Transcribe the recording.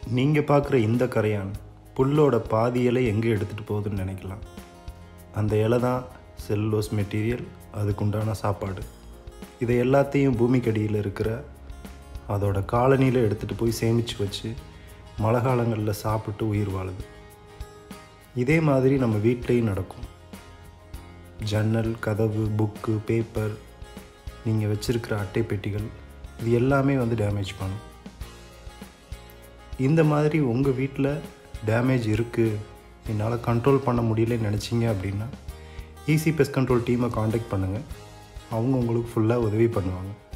நீங்கள் பார்க்குற இந்த கரையான் புல்லோட பாதி இலை எங்கே எடுத்துகிட்டு போகுதுன்னு நினைக்கலாம் அந்த இலை தான் செல்லோஸ் மெட்டீரியல் அதுக்குண்டான சாப்பாடு இதை எல்லாத்தையும் பூமிக்கடியில் இருக்கிற அதோட காலனியில் எடுத்துகிட்டு போய் சேமித்து வச்சு மழை காலங்களில் சாப்பிட்டு உயிர் வாழுது இதே மாதிரி நம்ம வீட்லேயும் நடக்கும் ஜன்னல் கதவு புக்கு பேப்பர் நீங்கள் வச்சுருக்கிற அட்டை பெட்டிகள் இது எல்லாமே வந்து டேமேஜ் பண்ணும் இந்த மாதிரி உங்கள் வீட்டில் டேமேஜ் இருக்குது என்னால் கண்ட்ரோல் பண்ண முடியலன்னு நினச்சிங்க அப்படின்னா ஈஸி பெஸ்ட் கண்ட்ரோல் டீமை காண்டாக்ட் பண்ணுங்கள் அவங்க உங்களுக்கு ஃபுல்லாக உதவி பண்ணுவாங்க